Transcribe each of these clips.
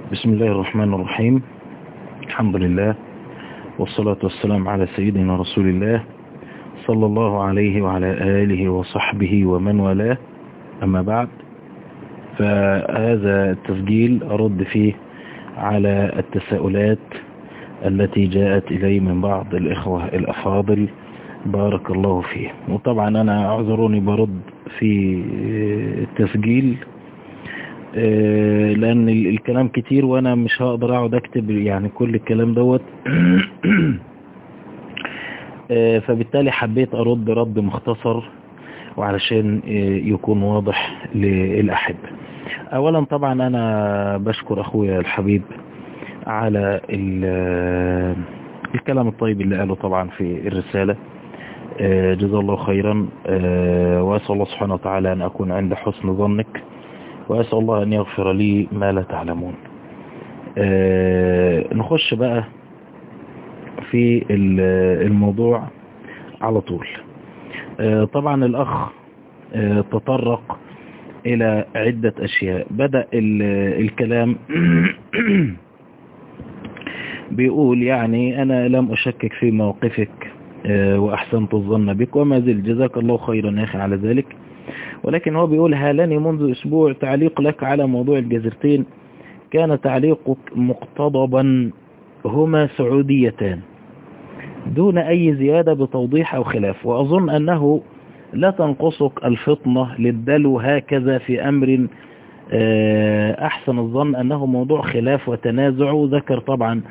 بسم الله الرحمن الرحيم الحمد لله والصلاة والسلام على سيدنا رسول الله صلى الله عليه وعلى آله وصحبه ومن والاه أما بعد فهذا التسجيل أرد فيه على التساؤلات التي جاءت إلي من بعض الإخوة الأفاضل بارك الله فيه وطبعا أنا أعذروني برد في التسجيل لأن الكلام كتير وأنا مش هقدر أقعد أكتب يعني كل الكلام دوت فبالتالي حبيت أرد رد مختصر وعلشان يكون واضح للأحبة أولا طبعا أنا بشكر أخويا الحبيب على الكلام الطيب اللي قاله طبعا في الرسالة جزا الله خيرا وأسأل الله سبحانه وتعالى أن أكون عند حسن ظنك وأسأل الله أن يغفر لي ما لا تعلمون نخش بقى في الموضوع على طول طبعا الأخ تطرق إلى عدة أشياء بدأ الكلام بيقول يعني أنا لم أشكك في موقفك وأحسنت الظن بك وما زلت جزاك الله خيرا يا أخي على ذلك ولكن هو بيقول هالني منذ أسبوع تعليق لك على موضوع الجزيرتين كان تعليقك مقتضبا هما سعوديتان دون أي زيادة بتوضيح أو خلاف وأظن أنه لا تنقصك الفطنة للدلو هكذا في أمر أحسن الظن أنه موضوع خلاف وتنازع وذكر طبعا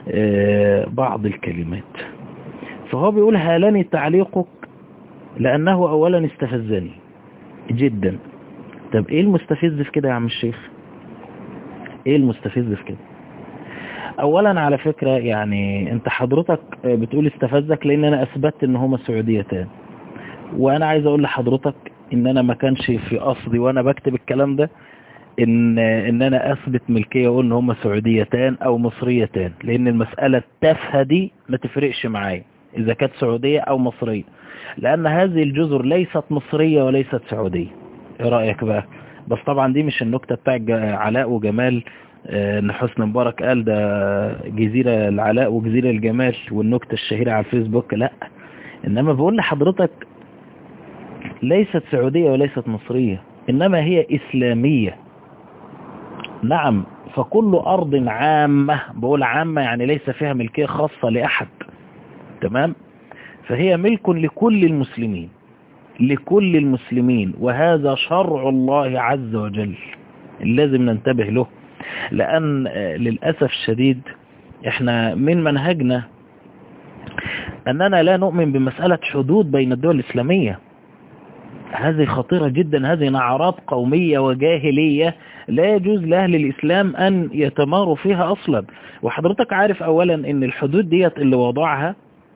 بعض الكلمات فهو بيقول هالني تعليقك لأنه أولا استفزني جدا طب ايه المستفز في كده يا عم الشيخ ايه المستفز في كده اولا على فكرة يعني انت حضرتك بتقول استفزك لان انا اثبتت ان هما سعوديتان وانا عايز اقول لحضرتك ان انا ما كانش في قصدي وانا بكتب الكلام ده ان ان انا اثبت ملكية واقول ان هما سعوديتان او مصريتان لان المسألة التافهة دي ما تفرقش معايا اذا كانت سعودية او مصرية لأن هذه الجزر ليست مصرية وليست سعودية ايه رأيك بقى بس طبعا دي مش النكتة بتاع علاء وجمال ان حسن مبارك قال ده جزيرة العلاء وجزيرة الجمال والنكتة الشهيرة على الفيسبوك لا انما بقول لحضرتك ليست سعودية وليست مصرية انما هي اسلامية نعم فكل ارض عامة بقول عامة يعني ليس فيها ملكية خاصة لاحد تمام فهي ملك لكل المسلمين لكل المسلمين وهذا شرع الله عز وجل لازم ننتبه له لأن للأسف الشديد احنا من منهجنا أننا لا نؤمن بمسألة حدود بين الدول الإسلامية هذه خطيرة جدا هذه نعرات قومية وجاهلية لا يجوز لأهل الإسلام أن يتماروا فيها أصلا وحضرتك عارف أولا أن الحدود ديت اللي وضعها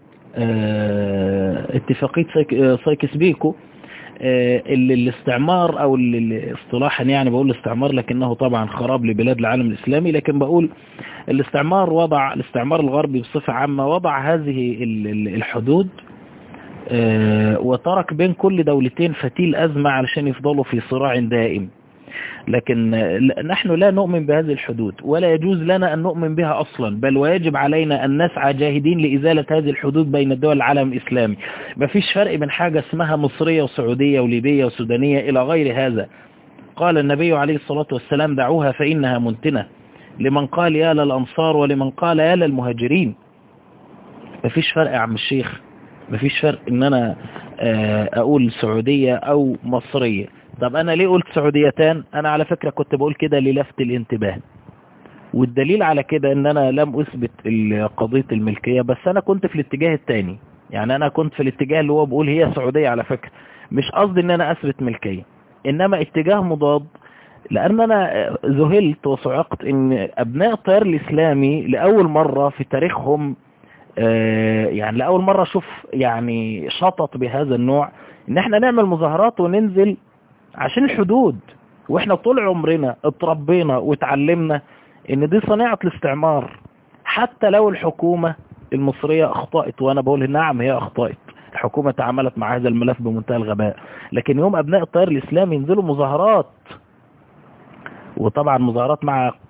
اه اتفاقية سايكس بيكو اه اللي الاستعمار او اللي اصطلاحا يعني بقول الاستعمار لكنه طبعا خراب لبلاد العالم الاسلامي لكن بقول الاستعمار وضع الاستعمار الغربي بصفة عامة وضع هذه الحدود اه وترك بين كل دولتين فتيل ازمة علشان يفضلوا في صراع دائم لكن نحن لا نؤمن بهذه الحدود ولا يجوز لنا أن نؤمن بها أصلا بل ويجب علينا أن نسعى جاهدين لإزالة هذه الحدود بين دول العالم الإسلامي ما فيش فرق بين حاجة اسمها مصرية وسعودية وليبية وسودانية إلى غير هذا قال النبي عليه الصلاة والسلام دعوها فإنها منتنة لمن قال يا للأنصار ولمن قال يا للمهاجرين ما فيش فرق يا عم الشيخ ما فيش فرق ان انا اقول سعودية او مصرية طب انا ليه قلت سعوديتان انا على فكرة كنت بقول كده للفت الانتباه والدليل على كده ان انا لم اثبت قضية الملكية بس انا كنت في الاتجاه التاني يعني انا كنت في الاتجاه اللي هو بقول هي سعودية على فكرة مش قصدي ان انا اثبت ملكية انما اتجاه مضاد لان انا ذهلت وصعقت ان ابناء التيار الاسلامي لاول مرة في تاريخهم يعني لأول مرة اشوف يعني شطط بهذا النوع ان احنا نعمل مظاهرات وننزل عشان الحدود واحنا طول عمرنا اتربينا واتعلمنا ان دي صناعة الاستعمار حتى لو الحكومة المصرية اخطأت وانا بقول نعم هي اخطأت الحكومة تعاملت مع هذا الملف بمنتهى الغباء لكن يوم ابناء التيار الاسلامي ينزلوا مظاهرات وطبعا مظاهرات مع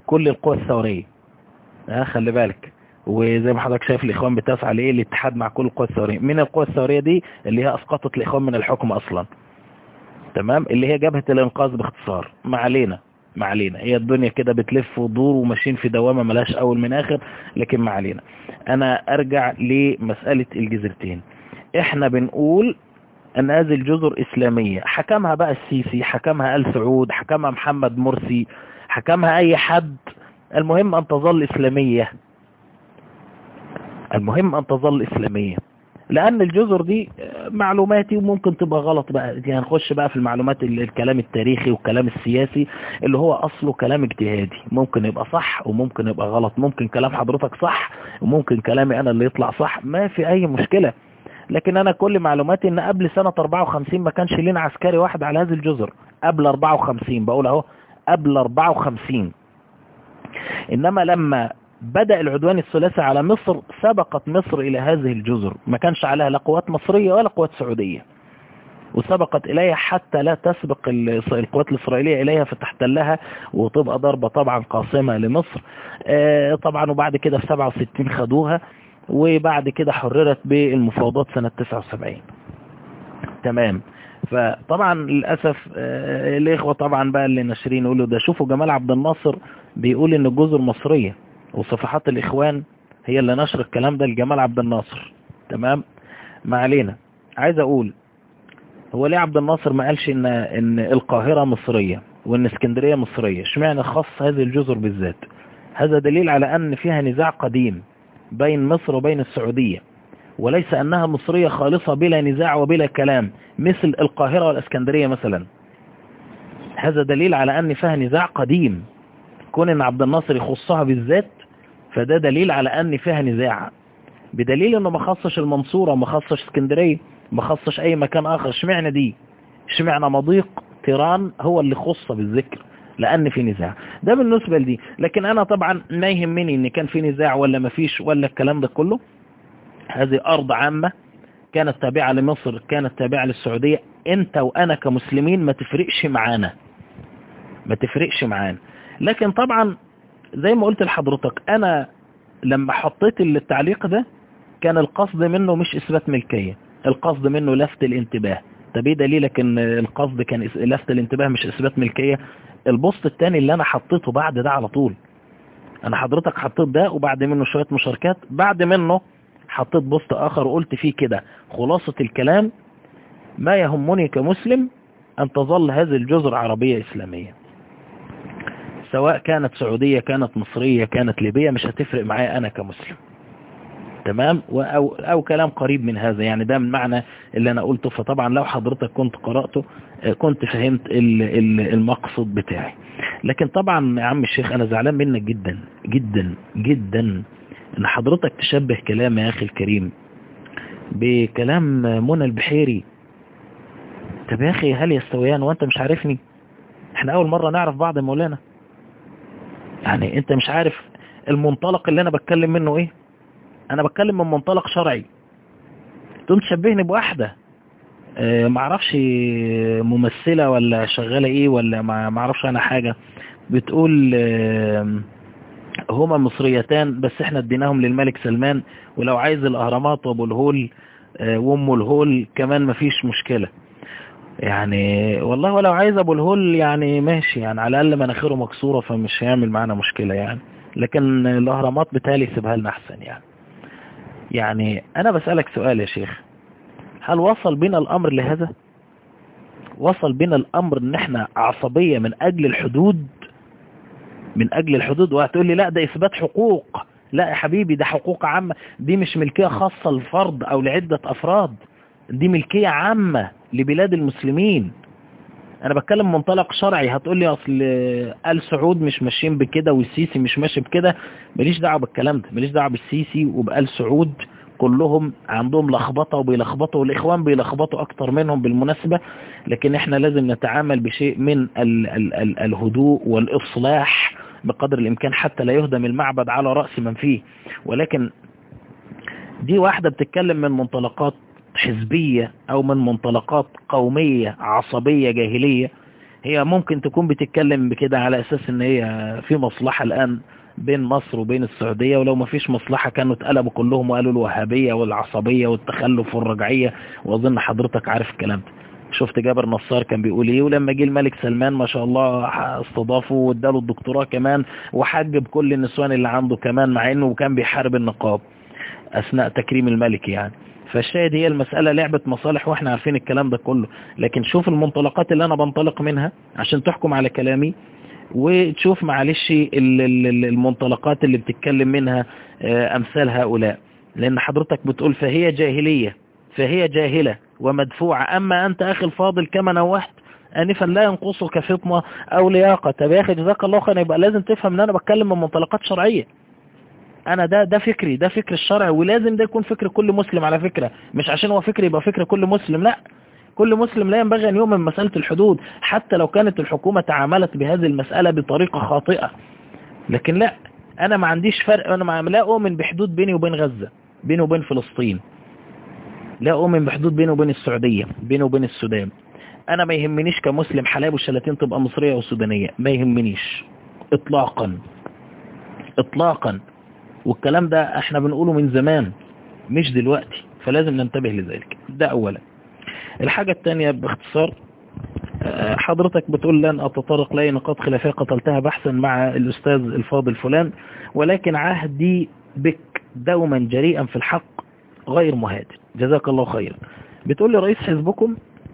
كل القوى الثورية ها خلي بالك وزي ما حضرتك شايف الاخوان بتسعى لايه الاتحاد مع كل القوى الثورية من القوى الثورية دي اللي هي اسقطت الاخوان من الحكم اصلا تمام اللي هي جبهة الانقاذ باختصار ما علينا ما علينا هي الدنيا كده بتلف ودور وماشيين في دوامة ملاش اول من اخر لكن ما علينا انا ارجع لمسألة الجزرتين احنا بنقول ان هذه الجزر اسلامية حكمها بقى السيسي حكمها ال سعود حكمها محمد مرسي حكمها اي حد المهم ان تظل اسلامية المهم ان تظل اسلامية لان الجزر دي معلوماتي وممكن تبقى غلط بقى يعني نخش بقى في المعلومات الكلام التاريخي والكلام السياسي اللي هو اصله كلام اجتهادي ممكن يبقى صح وممكن يبقى غلط ممكن كلام حضرتك صح وممكن كلامي انا اللي يطلع صح ما في اي مشكلة لكن انا كل معلوماتي ان قبل سنة 54 ما كانش لنا عسكري واحد على هذه الجزر قبل 54 بقول اهو قبل 54 انما لما بدأ العدوان الثلاثي على مصر سبقت مصر إلى هذه الجزر ما كانش عليها لا قوات مصرية ولا قوات سعودية وسبقت إليها حتى لا تسبق القوات الإسرائيلية إليها فتحتلها وتبقى ضربة طبعا قاسمة لمصر طبعا وبعد كده في 67 خدوها وبعد كده حررت بالمفاوضات سنة 79 تمام فطبعا للأسف الإخوة طبعا بقى اللي ناشرين يقولوا ده شوفوا جمال عبد الناصر بيقول إن الجزر مصرية وصفحات الإخوان هي اللي نشر الكلام ده لجمال عبد الناصر تمام ما علينا عايز أقول هو ليه عبد الناصر ما قالش إن, إن القاهرة مصرية وإن اسكندرية مصرية اشمعنى خص هذه الجزر بالذات هذا دليل على أن فيها نزاع قديم بين مصر وبين السعودية وليس أنها مصرية خالصة بلا نزاع وبلا كلام مثل القاهرة والاسكندرية مثلا هذا دليل على أن فيها نزاع قديم كون أن عبد الناصر يخصها بالذات فده دليل على أن فيها نزاع بدليل أنه ما خصش المنصورة ما خصش اسكندرية ما خصش أي مكان آخر اشمعنى دي اشمعنى مضيق تيران هو اللي خص بالذكر لأن في نزاع ده بالنسبة لدي لكن أنا طبعا ما يهمني إن كان في نزاع ولا ما فيش ولا الكلام ده كله هذه أرض عامة كانت تابعة لمصر كانت تابعة للسعودية انت وأنا كمسلمين ما تفرقش معانا ما تفرقش معانا لكن طبعا زي ما قلت لحضرتك أنا لما حطيت التعليق ده كان القصد منه مش إثبات ملكية القصد منه لفت الانتباه طب ايه دليلك ان القصد كان لفت الانتباه مش اثبات ملكية البوست التاني اللي انا حطيته بعد ده على طول انا حضرتك حطيت ده وبعد منه شوية مشاركات بعد منه حطيت بوست اخر وقلت فيه كده خلاصة الكلام ما يهمني كمسلم ان تظل هذه الجزر عربية اسلامية سواء كانت سعودية كانت مصرية كانت ليبية مش هتفرق معايا انا كمسلم تمام أو, أو كلام قريب من هذا يعني ده من معنى اللي أنا قلته فطبعا لو حضرتك كنت قرأته كنت فهمت المقصد بتاعي لكن طبعا يا عم الشيخ أنا زعلان منك جدا جدا جدا ان حضرتك تشبه كلام يا أخي الكريم بكلام منى البحيري طب يا أخي هل يستويان وأنت مش عارفني احنا أول مرة نعرف بعض يا مولانا يعني انت مش عارف المنطلق اللي انا بتكلم منه ايه انا بتكلم من منطلق شرعي تقوم تشبهني بواحدة اه معرفش ممثلة ولا شغالة ايه ولا معرفش انا حاجة بتقول اه هما مصريتان بس احنا اديناهم للملك سلمان ولو عايز الاهرامات وابو الهول اه وام الهول كمان مفيش مشكلة يعني والله ولو عايز ابو الهول يعني ماشي يعني على الاقل مناخيره مكسورة فمش هيعمل معانا مشكلة يعني لكن الاهرامات بتالي سيبها لنا احسن يعني يعني أنا بسألك سؤال يا شيخ هل وصل بنا الأمر لهذا وصل بنا الأمر ان احنا عصبية من أجل الحدود من أجل الحدود وهتقول لي لا ده إثبات حقوق لا يا حبيبي ده حقوق عامة دي مش ملكية خاصة لفرد أو لعدة أفراد دي ملكية عامة لبلاد المسلمين انا بتكلم منطلق شرعي هتقول لي اصل ال سعود مش ماشيين بكده والسيسي مش ماشي بكده ماليش دعوه بالكلام ده ماليش دعوه بالسيسي وبال سعود كلهم عندهم لخبطه وبيلخبطوا والاخوان بيلخبطوا اكتر منهم بالمناسبه لكن احنا لازم نتعامل بشيء من ال ال ال الهدوء والاصلاح بقدر الامكان حتى لا يهدم المعبد على راس من فيه ولكن دي واحده بتتكلم من منطلقات حزبية او من منطلقات قومية عصبية جاهلية هي ممكن تكون بتتكلم بكده على اساس ان هي في مصلحة الان بين مصر وبين السعودية ولو ما فيش مصلحة كانوا اتقلبوا كلهم وقالوا الوهابية والعصبية والتخلف والرجعية واظن حضرتك عارف الكلام ده شفت جابر نصار كان بيقول ايه ولما جه الملك سلمان ما شاء الله استضافه واداله الدكتوراه كمان وحجب كل النسوان اللي عنده كمان مع انه كان بيحارب النقاب اثناء تكريم الملك يعني فالشاهد هي المسألة لعبة مصالح واحنا عارفين الكلام ده كله لكن شوف المنطلقات اللي انا بنطلق منها عشان تحكم على كلامي وتشوف معلش المنطلقات اللي بتتكلم منها امثال هؤلاء لان حضرتك بتقول فهي جاهلية فهي جاهلة ومدفوعة اما انت اخي الفاضل كما نوحت انفا لا ينقصك فطنة او لياقة طب يا اخي جزاك الله خير يبقى لازم تفهم ان انا بتكلم من منطلقات شرعية انا ده ده فكري ده فكر الشرع ولازم ده يكون فكر كل مسلم على فكرة مش عشان هو فكري يبقى فكر كل مسلم لا كل مسلم لا ينبغي أن يؤمن مسألة الحدود حتى لو كانت الحكومة تعاملت بهذه المسألة بطريقة خاطئة لكن لا أنا ما عنديش فرق أنا ما لا أؤمن بحدود بيني وبين غزة بيني وبين فلسطين لا أؤمن بحدود بيني وبين السعودية بيني وبين السودان أنا ما يهمنيش كمسلم حلاب والشلاتين تبقى مصرية وسودانية ما يهمنيش إطلاقا إطلاقا والكلام ده احنا بنقوله من زمان مش دلوقتي فلازم ننتبه لذلك ده أولا الحاجة الثانية باختصار حضرتك بتقول لن أتطرق لأي نقاط خلافية قتلتها بحثا مع الأستاذ الفاضل فلان ولكن عهدي بك دوما جريئا في الحق غير مهادن جزاك الله خيرا بتقول لي رئيس حزبكم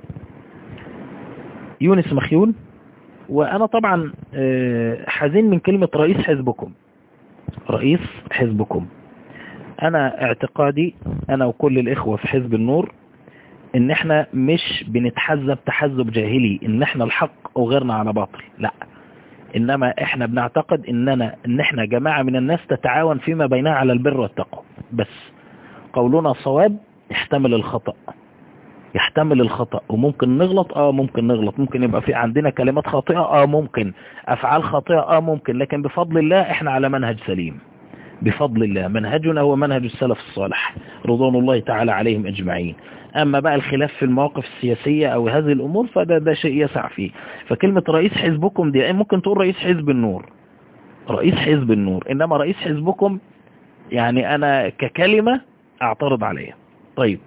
يونس مخيون وأنا طبعا حزين من كلمة رئيس حزبكم رئيس حزبكم أنا اعتقادي أنا وكل الإخوة في حزب النور ان احنا مش بنتحزب تحزب جاهلي ان احنا الحق وغيرنا على باطل لا انما احنا بنعتقد اننا ان احنا جماعة من الناس تتعاون فيما بينها على البر والتقوى بس قولنا صواب يحتمل الخطأ يحتمل الخطأ وممكن نغلط اه ممكن نغلط ممكن يبقى في عندنا كلمات خاطئة اه ممكن افعال خاطئة اه ممكن لكن بفضل الله احنا على منهج سليم بفضل الله منهجنا هو منهج السلف الصالح رضوان الله تعالى عليهم اجمعين اما بقى الخلاف في المواقف السياسية او هذه الامور فده ده شيء يسع فيه فكلمة رئيس حزبكم دي ممكن تقول رئيس حزب النور رئيس حزب النور انما رئيس حزبكم يعني انا ككلمة اعترض عليها طيب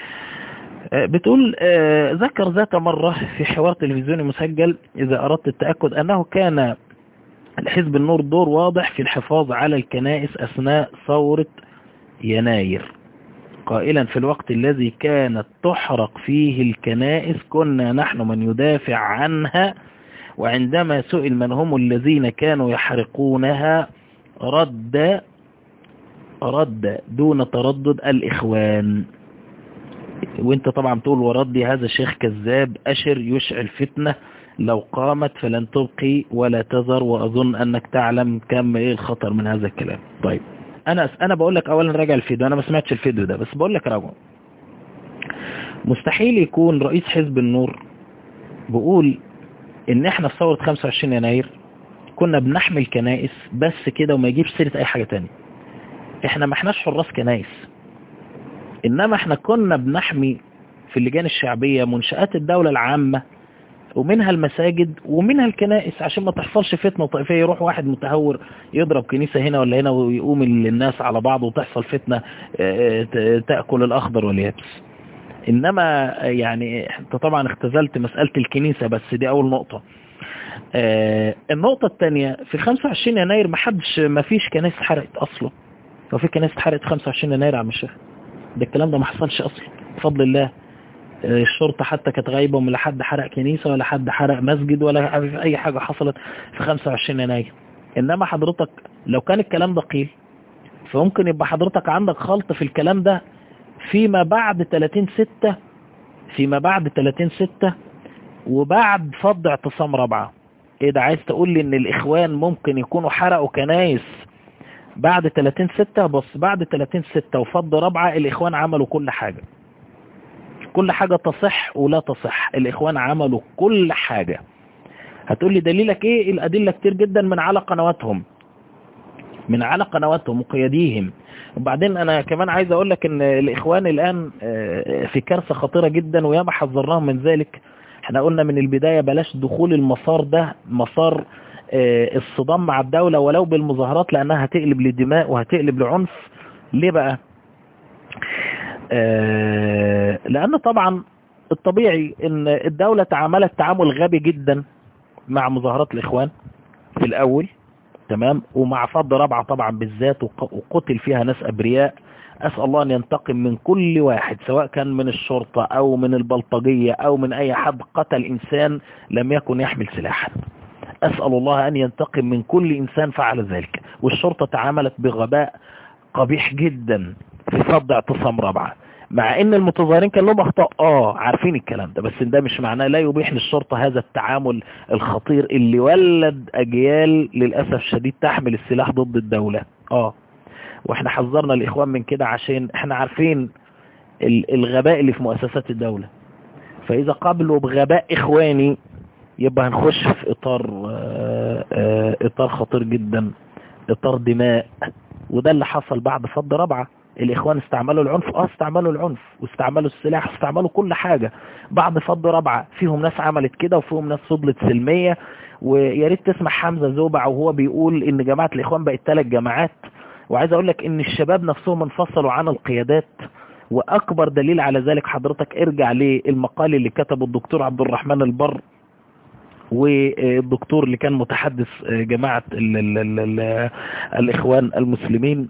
بتقول ذكر ذات مرة في حوار تلفزيوني مسجل إذا أردت التأكد أنه كان الحزب النور دور واضح في الحفاظ على الكنائس أثناء ثورة يناير قائلا في الوقت الذي كانت تحرق فيه الكنائس كنا نحن من يدافع عنها وعندما سئل من هم الذين كانوا يحرقونها رد رد دون تردد الإخوان وانت طبعا تقول وردي هذا شيخ كذاب أشر يشعل فتنة لو قامت فلن تبقي ولا تذر وأظن أنك تعلم كم إيه الخطر من هذا الكلام طيب أنا أنا بقول لك أولا راجع الفيديو أنا ما سمعتش الفيديو ده بس بقول لك راجع مستحيل يكون رئيس حزب النور بيقول إن إحنا في ثورة 25 يناير كنا بنحمل كنائس بس كده وما يجيبش سيرة أي حاجة تانية إحنا ما إحناش حراس كنائس إنما إحنا كنا بنحمي في اللجان الشعبية منشآت الدولة العامة ومنها المساجد ومنها الكنائس عشان ما تحصلش فتنة طائفية يروح واحد متهور يضرب كنيسة هنا ولا هنا ويقوم الناس على بعض وتحصل فتنة تأكل الأخضر واليابس إنما يعني انت طبعا اختزلت مسألة الكنيسة بس دي أول نقطة النقطة الثانية في 25 يناير ما حدش ما فيش كنائس اتحرقت أصلا لو في كنائس اتحرقت 25 يناير عم الشيخ ده الكلام ده ما حصلش أصلا بفضل الله الشرطة حتى كانت غايبة ولا حد حرق كنيسة ولا حد حرق مسجد ولا أي حاجة حصلت في 25 يناير إنما حضرتك لو كان الكلام ده قيل فممكن يبقى حضرتك عندك خلط في الكلام ده فيما بعد 30 ستة فيما بعد 30 ستة وبعد فض اعتصام رابعة ايه ده عايز تقول لي ان الاخوان ممكن يكونوا حرقوا كنايس بعد 30 ستة بص بعد 30 ستة وفض رابعة الاخوان عملوا كل حاجة كل حاجة تصح ولا تصح الاخوان عملوا كل حاجة هتقول لي دليلك ايه الادلة كتير جدا من على قنواتهم من على قنواتهم وقياديهم وبعدين انا كمان عايز اقول لك ان الاخوان الان في كارثة خطيرة جدا وياما حذرناهم من ذلك احنا قلنا من البداية بلاش دخول المسار ده مسار اه الصدام مع الدولة ولو بالمظاهرات لانها هتقلب لدماء وهتقلب لعنف ليه بقى اه لان طبعا الطبيعي ان الدولة تعاملت تعامل غبي جدا مع مظاهرات الاخوان في الاول تمام ومع فض رابعة طبعا بالذات وقتل فيها ناس ابرياء اسأل الله ان ينتقم من كل واحد سواء كان من الشرطة او من البلطجية او من اي حد قتل انسان لم يكن يحمل سلاحا اسأل الله ان ينتقم من كل انسان فعل ذلك والشرطة تعاملت بغباء قبيح جدا في صد اعتصام رابعة مع ان المتظاهرين كان لهم اخطاء اه عارفين الكلام ده بس ده مش معناه لا يبيح للشرطة هذا التعامل الخطير اللي ولد اجيال للأسف الشديد تحمل السلاح ضد الدولة اه واحنا حذرنا الاخوان من كده عشان احنا عارفين الغباء اللي في مؤسسات الدولة فاذا قابلوا بغباء اخواني يبقى هنخش في اطار اطار خطير جدا اطار دماء وده اللي حصل بعد فض رابعه الاخوان استعملوا العنف اه استعملوا العنف واستعملوا السلاح واستعملوا كل حاجة بعد فض رابعه فيهم ناس عملت كده وفيهم ناس فضلت سلمية ويا ريت تسمع حمزة زوبع وهو بيقول ان جماعة الاخوان بقت ثلاث جماعات وعايز اقول لك ان الشباب نفسهم انفصلوا عن القيادات واكبر دليل على ذلك حضرتك ارجع للمقال اللي كتبه الدكتور عبد الرحمن البر والدكتور اللي كان متحدث جماعة ال ال ال ال الاخوان المسلمين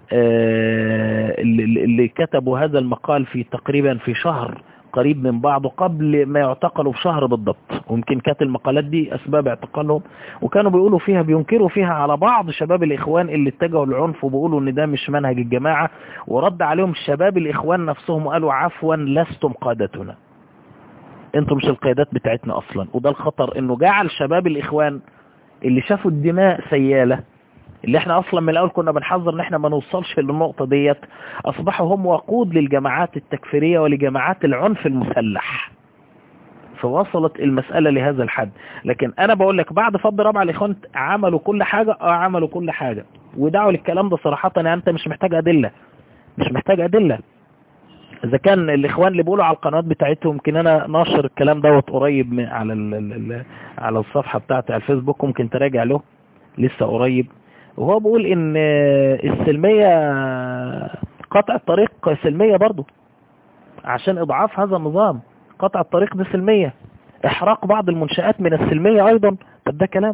اللي كتبوا هذا المقال في تقريبا في شهر قريب من بعضه قبل ما يعتقلوا بشهر بالضبط ويمكن كانت المقالات دي أسباب اعتقالهم وكانوا بيقولوا فيها بينكروا فيها على بعض شباب الإخوان اللي اتجهوا للعنف وبيقولوا ان ده مش منهج الجماعة ورد عليهم شباب الإخوان نفسهم وقالوا عفوا لستم قادتنا انتم مش القيادات بتاعتنا أصلا وده الخطر انه جعل شباب الإخوان اللي شافوا الدماء سيالة اللي احنا اصلا من الاول كنا بنحذر ان احنا ما نوصلش للنقطة ديت اصبحوا هم وقود للجماعات التكفيرية ولجماعات العنف المسلح فوصلت المسألة لهذا الحد لكن انا بقول لك بعد فضل رابعة الاخوان عملوا كل حاجة اه عملوا كل حاجة ودعوا للكلام ده صراحة يعني انت مش محتاج ادلة مش محتاج ادلة اذا كان الاخوان اللي بيقولوا على القنوات بتاعتهم يمكن انا ناشر الكلام دوت قريب على ال على الصفحة بتاعتي على الفيسبوك ممكن تراجع له لسه قريب وهو بيقول ان السلمية قطع الطريق سلمية برضو عشان اضعاف هذا النظام قطع الطريق دي سلمية احراق بعض المنشآت من السلمية ايضا طب ده كلام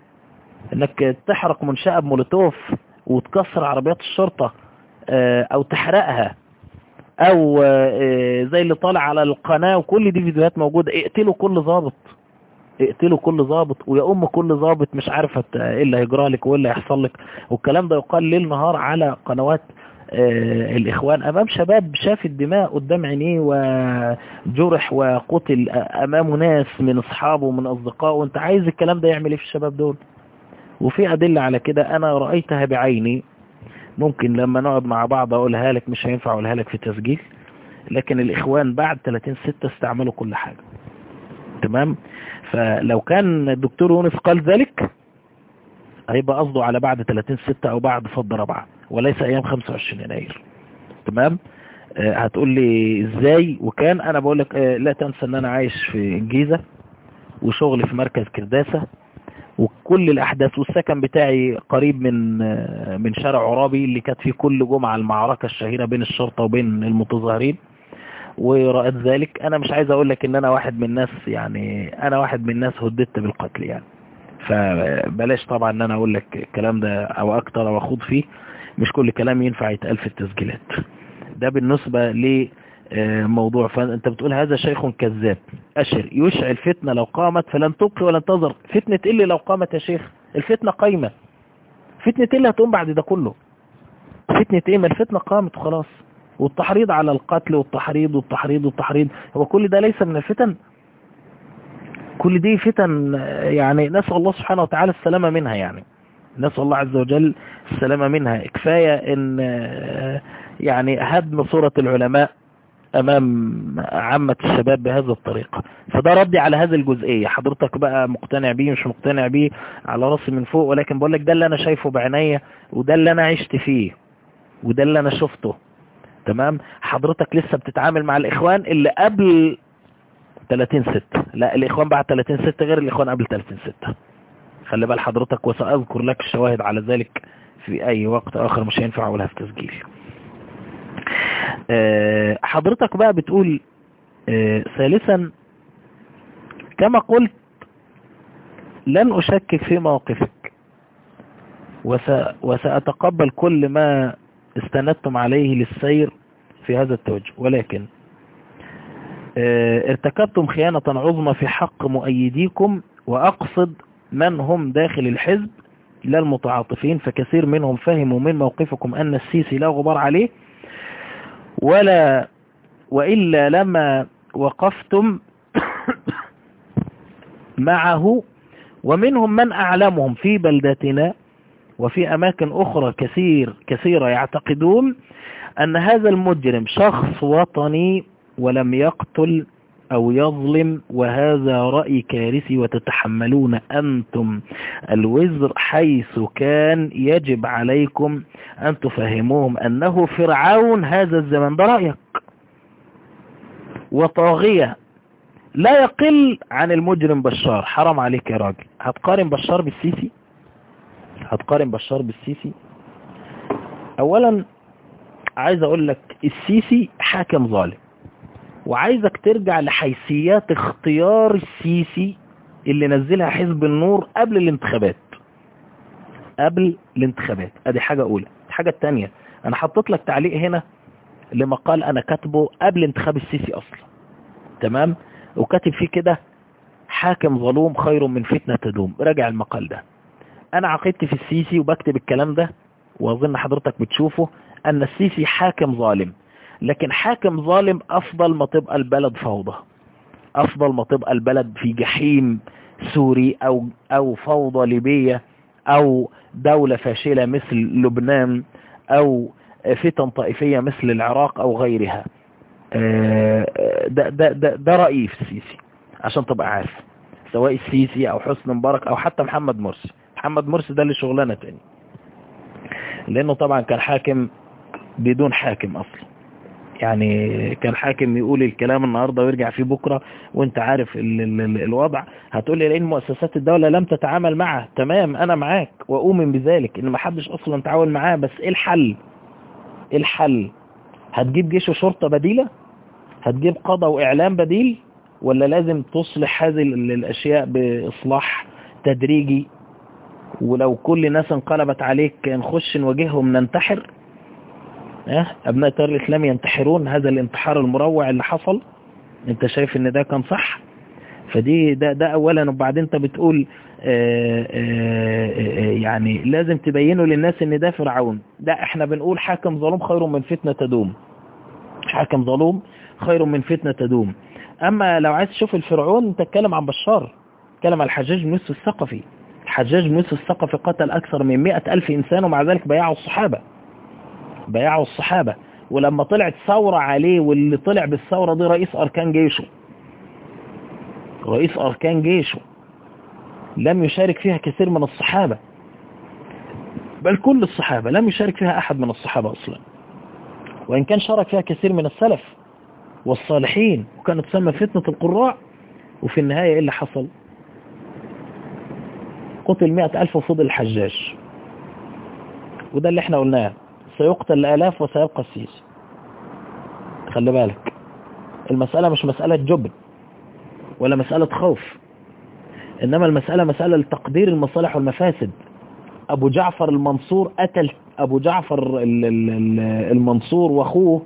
انك تحرق منشأة بمولوتوف وتكسر عربيات الشرطة او تحرقها او زي اللي طالع على القناة وكل دي فيديوهات موجودة اقتلوا كل ضابط اقتلوا كل ضابط ويا ام كل ضابط مش عارفه ايه اللي هيجرى لك وايه اللي هيحصل لك والكلام ده يقال ليل نهار على قنوات آه الاخوان امام شباب شاف الدماء قدام عينيه وجرح وقتل امامه ناس من اصحابه ومن اصدقائه وانت عايز الكلام ده يعمل ايه في الشباب دول وفي ادله على كده انا رايتها بعيني ممكن لما نقعد مع بعض اقولها لك مش هينفع اقولها لك في تسجيل لكن الاخوان بعد 30 6 استعملوا كل حاجه تمام فلو كان الدكتور يونس قال ذلك هيبقى قصده على بعد 30 6 او بعد فض رابعه وليس ايام 25 يناير تمام آه هتقول لي ازاي وكان انا بقول لك آه لا تنسى ان انا عايش في الجيزه وشغلي في مركز كرداسه وكل الاحداث والسكن بتاعي قريب من آه من شارع عرابي اللي كانت فيه كل جمعه المعركه الشهيره بين الشرطه وبين المتظاهرين ورأت ذلك انا مش عايز اقول لك ان انا واحد من الناس يعني انا واحد من الناس هددت بالقتل يعني فبلاش طبعا ان انا اقول لك الكلام ده او اكتر او اخوض فيه مش كل كلام ينفع يتقال في التسجيلات ده بالنسبة لموضوع فانت بتقول هذا شيخ كذاب اشر يشعل فتنة لو قامت فلن تبقي ولن تظهر فتنة اللي لو قامت يا شيخ الفتنة قايمة فتنة اللي هتقوم بعد ده كله فتنة ايه ما الفتنة قامت وخلاص والتحريض على القتل والتحريض والتحريض والتحريض هو كل ده ليس من الفتن كل دي فتن يعني نسأل الله سبحانه وتعالى السلامة منها يعني نسأل الله عز وجل السلامة منها كفاية ان يعني هدم صورة العلماء امام عامة الشباب بهذه الطريقة فده ردي على هذه الجزئية حضرتك بقى مقتنع بيه مش مقتنع بيه على راسي من فوق ولكن بقول لك ده اللي انا شايفه بعينيا وده اللي انا عشت فيه وده اللي انا شفته تمام حضرتك لسه بتتعامل مع الاخوان اللي قبل 30 ستة لا الإخوان بعد 30 ستة غير الإخوان قبل 30 ستة خلي بال حضرتك وسأذكر لك الشواهد على ذلك في أي وقت آخر مش هينفع أقولها في تسجيل آه، حضرتك بقى بتقول آه، ثالثا كما قلت لن أشكك في موقفك وسأتقبل كل ما استندتم عليه للسير في هذا التوجه ولكن آه، ارتكبتم خيانة عظمى في حق مؤيديكم وأقصد من هم داخل الحزب لا المتعاطفين فكثير منهم فهموا من موقفكم أن السيسي لا غبار عليه ولا وإلا لما وقفتم معه ومنهم من أعلمهم في بلدتنا وفي أماكن أخرى كثير كثيرة يعتقدون أن هذا المجرم شخص وطني ولم يقتل أو يظلم وهذا رأي كارثي وتتحملون أنتم الوزر حيث كان يجب عليكم أن تفهموهم أنه فرعون هذا الزمن ده رأيك وطاغية لا يقل عن المجرم بشار حرام عليك يا راجل هتقارن بشار بالسيسي هتقارن بشار بالسيسي اولا عايز اقول لك السيسي حاكم ظالم وعايزك ترجع لحيثيات اختيار السيسي اللي نزلها حزب النور قبل الانتخابات قبل الانتخابات ادي حاجة اولى الحاجة التانية انا حطيت لك تعليق هنا لمقال انا كاتبه قبل انتخاب السيسي اصلا تمام وكاتب فيه كده حاكم ظلوم خير من فتنة تدوم راجع المقال ده انا عقيدتي في السيسي وبكتب الكلام ده واظن حضرتك بتشوفه ان السيسي حاكم ظالم لكن حاكم ظالم افضل ما تبقى البلد فوضى افضل ما تبقى البلد في جحيم سوري او او فوضى ليبية او دولة فاشلة مثل لبنان او فتن طائفية مثل العراق او غيرها ده, ده, ده, ده رأيي في السيسي عشان تبقى عارف سواء السيسي او حسن مبارك او حتى محمد مرسي محمد مرسي ده اللي شغلانة تاني لانه طبعا كان حاكم بدون حاكم اصلا يعني كان حاكم يقول الكلام النهاردة ويرجع فيه بكرة وانت عارف ال ال ال الوضع هتقول لي لان مؤسسات الدولة لم تتعامل معه تمام انا معاك واؤمن بذلك ان ما حدش اصلا تعاون معاه بس ايه الحل ايه الحل هتجيب جيش وشرطة بديلة هتجيب قضاء واعلام بديل ولا لازم تصلح هذه الاشياء باصلاح تدريجي ولو كل الناس انقلبت عليك نخش نواجههم ننتحر اه ابناء التيار الاسلامي ينتحرون هذا الانتحار المروع اللي حصل انت شايف ان ده كان صح فدي ده ده اولا وبعدين انت بتقول اه اه يعني لازم تبينوا للناس ان ده فرعون ده احنا بنقول حاكم ظلوم خير من فتنة تدوم حاكم ظلوم خير من فتنة تدوم اما لو عايز تشوف الفرعون تتكلم عن بشار تتكلم عن الحجاج بن يوسف الثقفي الحجاج بن يوسف الثقفي قتل اكثر من مئة الف انسان ومع ذلك بيعوا الصحابة بيعوا الصحابة ولما طلعت ثورة عليه واللي طلع بالثورة دي رئيس اركان جيشه رئيس اركان جيشه لم يشارك فيها كثير من الصحابة بل كل الصحابة لم يشارك فيها احد من الصحابة اصلا وان كان شارك فيها كثير من السلف والصالحين وكانت تسمى فتنة القراء وفي النهاية ايه اللي حصل قتل مئة ألف وفضل الحجاج وده اللي احنا قلناه سيقتل الآلاف وسيبقى السيسي خلي بالك المسألة مش مسألة جبن ولا مسألة خوف إنما المسألة مسألة لتقدير المصالح والمفاسد أبو جعفر المنصور قتل أبو جعفر المنصور وأخوه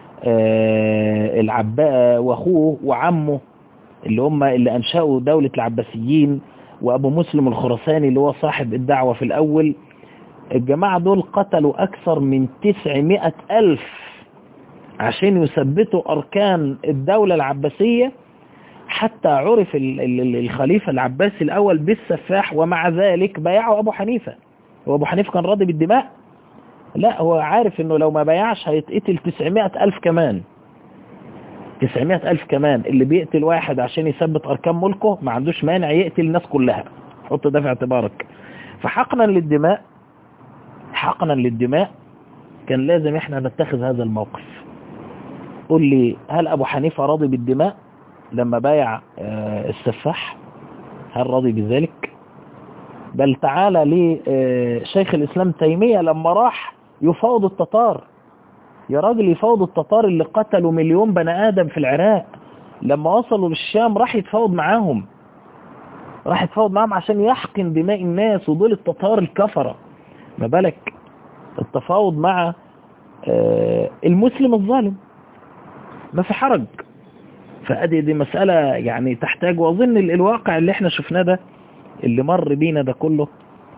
العباء وأخوه وعمه اللي هم اللي أنشأوا دولة العباسيين وأبو مسلم الخرساني اللي هو صاحب الدعوة في الأول الجماعة دول قتلوا أكثر من 900 ألف عشان يثبتوا أركان الدولة العباسية حتى عرف الخليفة العباسي الأول بالسفاح ومع ذلك بايعوا أبو حنيفة وأبو حنيفة كان راضي بالدماء لا هو عارف أنه لو ما بايعش هيتقتل 900 ألف كمان 900 ألف كمان اللي بيقتل واحد عشان يثبت أركان ملكه ما عندوش مانع يقتل الناس كلها حط ده في اعتبارك فحقنا للدماء حقنا للدماء كان لازم احنا نتخذ هذا الموقف قل لي هل أبو حنيفة راضي بالدماء لما بايع السفاح هل رضي بذلك بل تعالى لشيخ الإسلام تيمية لما راح يفاوض التتار يا راجل يفاوض التتار اللي قتلوا مليون بني آدم في العراق لما وصلوا للشام راح يتفاوض معاهم راح يتفاوض معاهم عشان يحقن دماء الناس ودول التتار الكفرة ما بالك التفاوض مع المسلم الظالم ما في حرج فأدي دي مسألة يعني تحتاج وأظن الواقع اللي احنا شفناه ده اللي مر بينا ده كله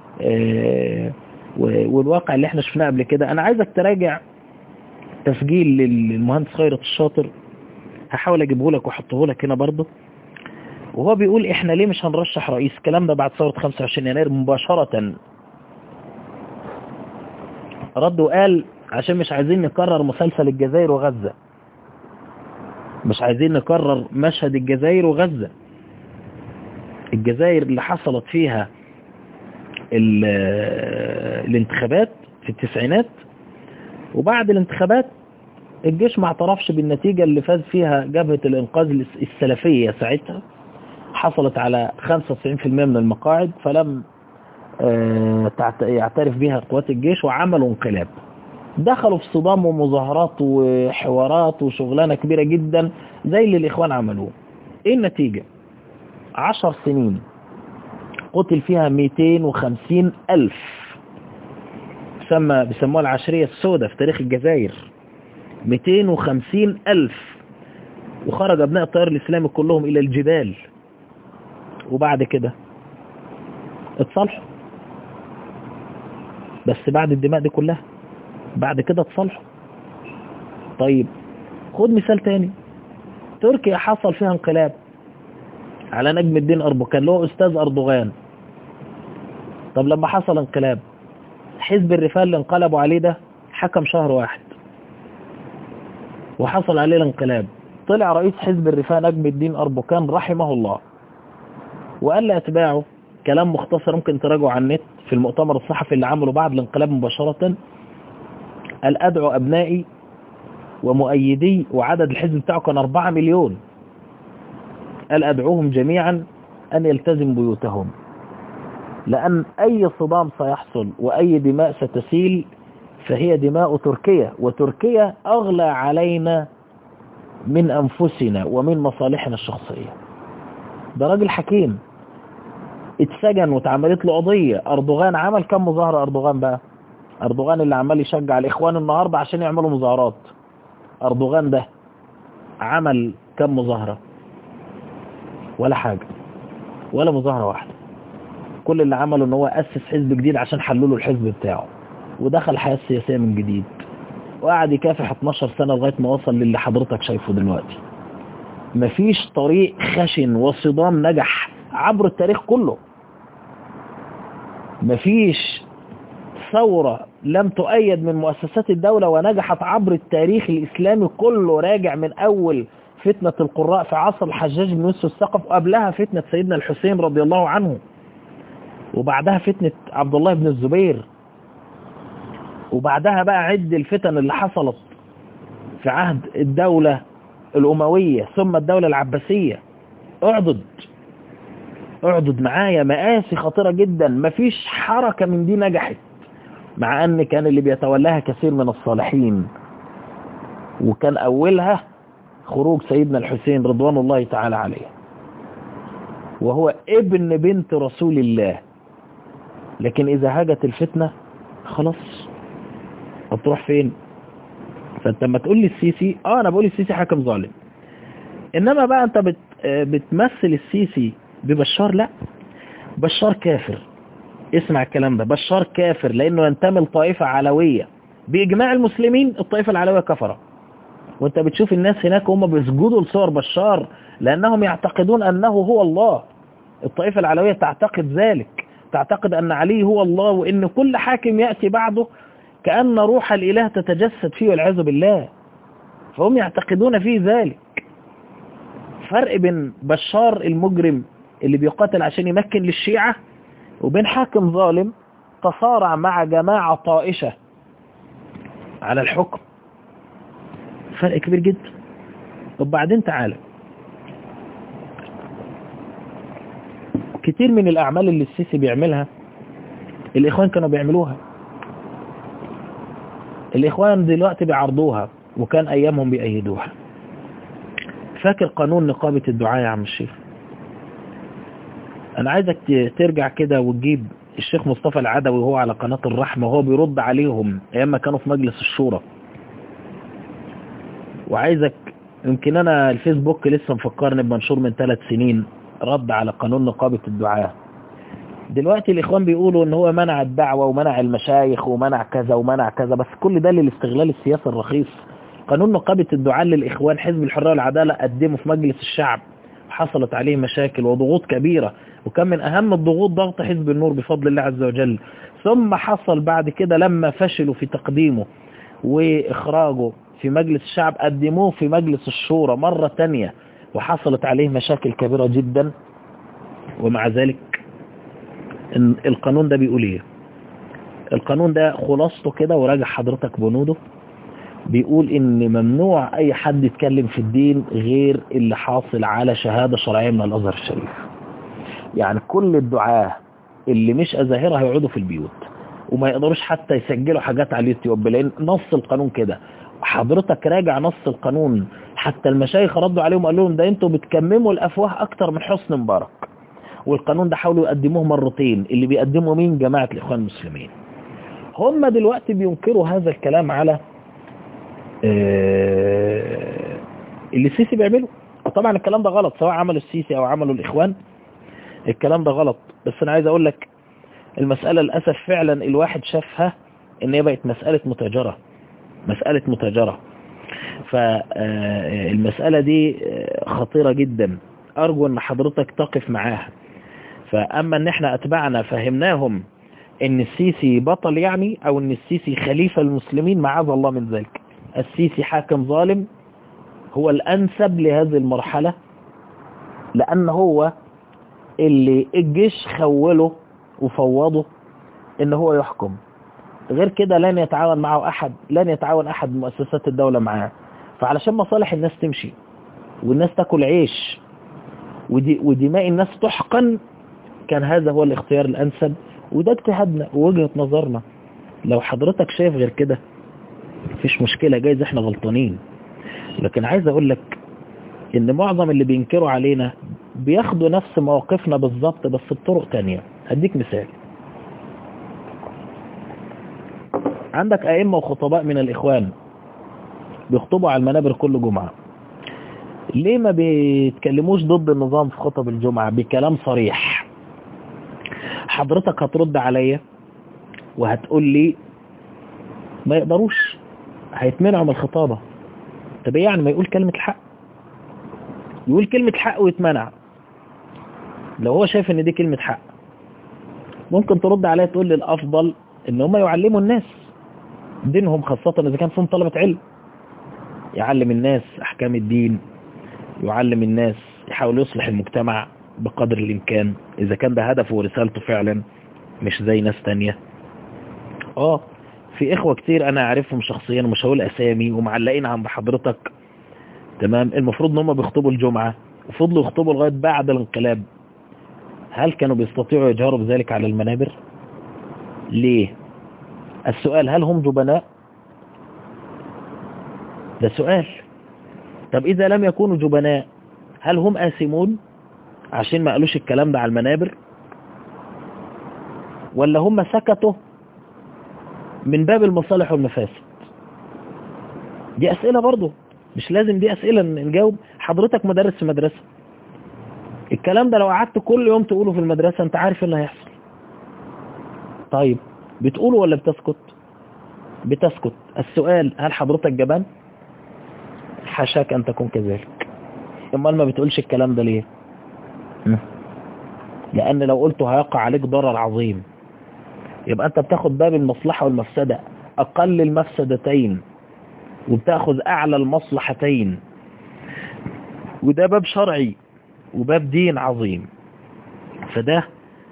والواقع اللي احنا شفناه قبل كده أنا عايزك تراجع تسجيل للمهندس خيرت الشاطر هحاول اجيبه لك واحطه لك هنا برضه وهو بيقول احنا ليه مش هنرشح رئيس الكلام ده بعد ثورة 25 يناير مباشرة رد وقال عشان مش عايزين نكرر مسلسل الجزائر وغزة مش عايزين نكرر مشهد الجزائر وغزة الجزائر اللي حصلت فيها الانتخابات في التسعينات وبعد الانتخابات الجيش ما اعترفش بالنتيجة اللي فاز فيها جبهة الانقاذ السلفية ساعتها حصلت على 95% من المقاعد فلم يعترف بها قوات الجيش وعملوا انقلاب دخلوا في صدام ومظاهرات وحوارات وشغلانة كبيرة جدا زي اللي الإخوان عملوه ايه النتيجة عشر سنين قتل فيها 250 ألف سمى بيسموها العشرية السوداء في تاريخ الجزائر 250 ألف وخرج أبناء التيار الإسلامي كلهم إلى الجبال وبعد كده اتصالحوا بس بعد الدماء دي كلها بعد كده اتصالحوا طيب خد مثال تاني تركيا حصل فيها انقلاب على نجم الدين أربوكان اللي هو أستاذ أردوغان طب لما حصل انقلاب حزب الرفاه اللي انقلبوا عليه ده حكم شهر واحد وحصل عليه الانقلاب طلع رئيس حزب الرفاه نجم الدين أربوكان رحمه الله وقال لأتباعه كلام مختصر ممكن تراجعوا على النت في المؤتمر الصحفي اللي عمله بعد الانقلاب مباشرة قال أدعو أبنائي ومؤيدي وعدد الحزب بتاعه كان 4 مليون قال أدعوهم جميعا أن يلتزم بيوتهم لأن أي صدام سيحصل وأي دماء ستسيل فهي دماء تركيا وتركيا أغلى علينا من أنفسنا ومن مصالحنا الشخصية ده راجل حكيم اتسجن واتعملت له قضية أردوغان عمل كم مظاهرة أردوغان بقى أردوغان اللي عمال يشجع الإخوان النهاردة عشان يعملوا مظاهرات أردوغان ده عمل كم مظاهرة ولا حاجة ولا مظاهرة واحدة كل اللي عمله ان هو أسس حزب جديد عشان حلوا له الحزب بتاعه ودخل الحياة السياسية من جديد وقعد يكافح 12 سنة لغاية ما وصل للي حضرتك شايفه دلوقتي مفيش طريق خشن وصدام نجح عبر التاريخ كله مفيش ثورة لم تؤيد من مؤسسات الدولة ونجحت عبر التاريخ الإسلامي كله راجع من أول فتنة القراء في عصر الحجاج بن يوسف الثقف وقبلها فتنة سيدنا الحسين رضي الله عنه وبعدها فتنة عبد الله بن الزبير وبعدها بقى عد الفتن اللي حصلت في عهد الدولة الأموية ثم الدولة العباسية اعدد اعدد معايا مآسي خطيرة جدا مفيش حركة من دي نجحت مع أن كان اللي بيتولاها كثير من الصالحين وكان أولها خروج سيدنا الحسين رضوان الله تعالى عليه وهو ابن بنت رسول الله لكن إذا هاجت الفتنة خلاص هتروح فين فانت لما تقول لي السيسي اه انا بقول السيسي حاكم ظالم انما بقى انت بت بتمثل السيسي ببشار لا بشار كافر اسمع الكلام ده بشار كافر لانه ينتمي لطائفة علوية باجماع المسلمين الطائفة العلوية كفرة وانت بتشوف الناس هناك هم بيسجدوا لصور بشار لانهم يعتقدون انه هو الله الطائفة العلوية تعتقد ذلك تعتقد ان علي هو الله وان كل حاكم يأتي بعده كأن روح الإله تتجسد فيه والعياذ بالله فهم يعتقدون فيه ذلك فرق بين بشار المجرم اللي بيقاتل عشان يمكن للشيعة وبين حاكم ظالم تصارع مع جماعة طائشة على الحكم فرق كبير جدا طب بعدين تعالى كتير من الأعمال اللي السيسي بيعملها الإخوان كانوا بيعملوها الإخوان دلوقتي بيعرضوها وكان أيامهم بيأيدوها فاكر قانون نقابة الدعاء يا عم الشيخ أنا عايزك ترجع كده وتجيب الشيخ مصطفى العدوي وهو على قناة الرحمة وهو بيرد عليهم أيام ما كانوا في مجلس الشورى وعايزك يمكن أنا الفيسبوك لسه مفكرني بمنشور من ثلاث سنين رد على قانون نقابة الدعاء دلوقتي الإخوان بيقولوا ان هو منع الدعوة ومنع المشايخ ومنع كذا ومنع كذا بس كل ده للاستغلال السياسي الرخيص قانون نقابة الدعاء للإخوان حزب الحرية والعدالة قدمه في مجلس الشعب حصلت عليه مشاكل وضغوط كبيرة وكان من أهم الضغوط ضغط حزب النور بفضل الله عز وجل ثم حصل بعد كده لما فشلوا في تقديمه وإخراجه في مجلس الشعب قدموه في مجلس الشورى مرة تانية وحصلت عليه مشاكل كبيرة جدا ومع ذلك القانون ده بيقول ايه القانون ده خلاصته كده وراجع حضرتك بنوده بيقول ان ممنوع اي حد يتكلم في الدين غير اللي حاصل على شهادة شرعية من الازهر الشريف يعني كل الدعاة اللي مش ازاهرة هيقعدوا في البيوت وما يقدروش حتى يسجلوا حاجات على اليوتيوب لان نص القانون كده حضرتك راجع نص القانون حتى المشايخ ردوا عليهم قالوا لهم ده انتوا بتكمموا الافواه اكتر من حسن مبارك والقانون ده حاولوا يقدموه مرتين اللي بيقدموا مين جماعة الإخوان المسلمين هم دلوقتي بينكروا هذا الكلام على اللي السيسي بيعمله طبعا الكلام ده غلط سواء عمله السيسي أو عمله الإخوان الكلام ده غلط بس أنا عايز أقول لك المسألة للأسف فعلا الواحد شافها إن هي بقت مسألة متاجرة مسألة متاجرة فالمسألة دي خطيرة جدا أرجو أن حضرتك تقف معاها فأما أن احنا أتبعنا فهمناهم أن السيسي بطل يعني أو أن السيسي خليفة المسلمين معاذ الله من ذلك السيسي حاكم ظالم هو الأنسب لهذه المرحلة لأن هو اللي الجيش خوله وفوضه ان هو يحكم غير كده لن يتعاون معه أحد لن يتعاون أحد من مؤسسات الدولة معاه فعلشان مصالح الناس تمشي والناس تاكل عيش ودي ودماء الناس تحقن كان هذا هو الاختيار الأنسب وده اجتهادنا ووجهة نظرنا لو حضرتك شايف غير كده مفيش مشكلة جايز احنا غلطانين لكن عايز اقول لك ان معظم اللي بينكروا علينا بياخدوا نفس مواقفنا بالظبط بس بطرق تانية هديك مثال عندك ائمة وخطباء من الاخوان بيخطبوا على المنابر كل جمعة ليه ما بيتكلموش ضد النظام في خطب الجمعة بكلام صريح حضرتك هترد عليا وهتقول لي ما يقدروش هيتمنعوا من الخطابة طب ايه يعني ما يقول كلمة الحق يقول كلمة حق ويتمنع لو هو شايف ان دي كلمة حق ممكن ترد عليا تقول لي الافضل ان هم يعلموا الناس دينهم خاصة اذا كان فيهم طلبة علم يعلم الناس احكام الدين يعلم الناس يحاول يصلح المجتمع بقدر الامكان اذا كان ده هدفه ورسالته فعلا مش زي ناس تانية اه في اخوة كتير انا اعرفهم شخصيا ومش هقول اسامي ومعلقين عند حضرتك تمام المفروض ان هم بيخطبوا الجمعة وفضلوا يخطبوا لغاية بعد الانقلاب هل كانوا بيستطيعوا يجهروا بذلك على المنابر ليه السؤال هل هم جبناء ده سؤال طب إذا لم يكونوا جبناء هل هم آثمون عشان ما قالوش الكلام ده على المنابر ولا هم سكتوا من باب المصالح والمفاسد دي أسئلة برضو مش لازم دي أسئلة نجاوب حضرتك مدرس في مدرسة الكلام ده لو قعدت كل يوم تقوله في المدرسة انت عارف اللي هيحصل طيب بتقوله ولا بتسكت بتسكت السؤال هل حضرتك جبان حاشاك أن تكون كذلك امال ما بتقولش الكلام ده ليه لأن لو قلته هيقع عليك ضرر عظيم يبقى أنت بتاخد باب المصلحة والمفسدة أقل المفسدتين وبتاخذ أعلى المصلحتين وده باب شرعي وباب دين عظيم فده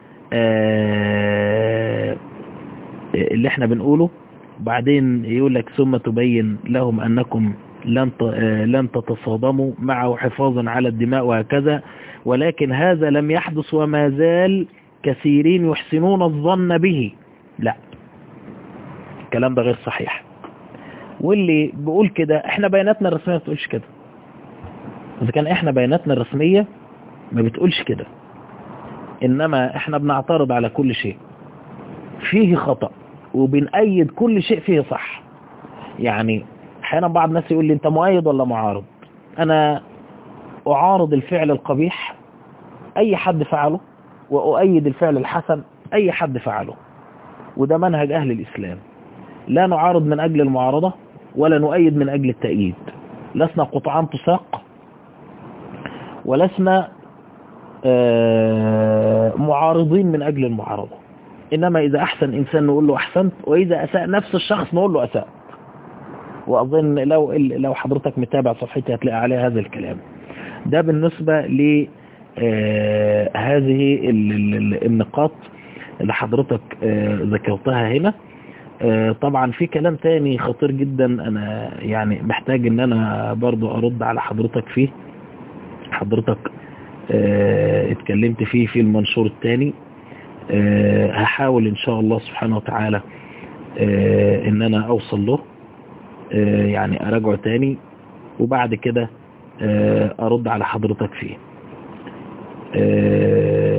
آه اللي احنا بنقوله بعدين يقول لك ثم تبين لهم أنكم لن لن تتصادموا معه حفاظا على الدماء وهكذا ولكن هذا لم يحدث وما زال كثيرين يحسنون الظن به لا الكلام ده غير صحيح واللي بيقول كده احنا بياناتنا الرسمية ما بتقولش كده اذا كان احنا بياناتنا الرسمية ما بتقولش كده انما احنا بنعترض على كل شيء فيه خطأ وبنأيد كل شيء فيه صح يعني احيانا بعض الناس يقول لي انت مؤيد ولا معارض انا اعارض الفعل القبيح اي حد فعله واؤيد الفعل الحسن اي حد فعله وده منهج اهل الاسلام لا نعارض من اجل المعارضة ولا نؤيد من اجل التأييد لسنا قطعان تساق ولسنا معارضين من اجل المعارضة انما اذا احسن انسان نقول له احسنت واذا اساء نفس الشخص نقول له اساء واظن لو لو حضرتك متابع صفحتي هتلاقي عليها هذا الكلام ده بالنسبة ل هذه النقاط اللي حضرتك ذكرتها هنا طبعا في كلام تاني خطير جدا انا يعني محتاج ان انا برضو ارد على حضرتك فيه حضرتك اتكلمت فيه في المنشور الثاني هحاول ان شاء الله سبحانه وتعالى ان انا اوصل له يعني اراجعه تاني وبعد كده ارد على حضرتك فيه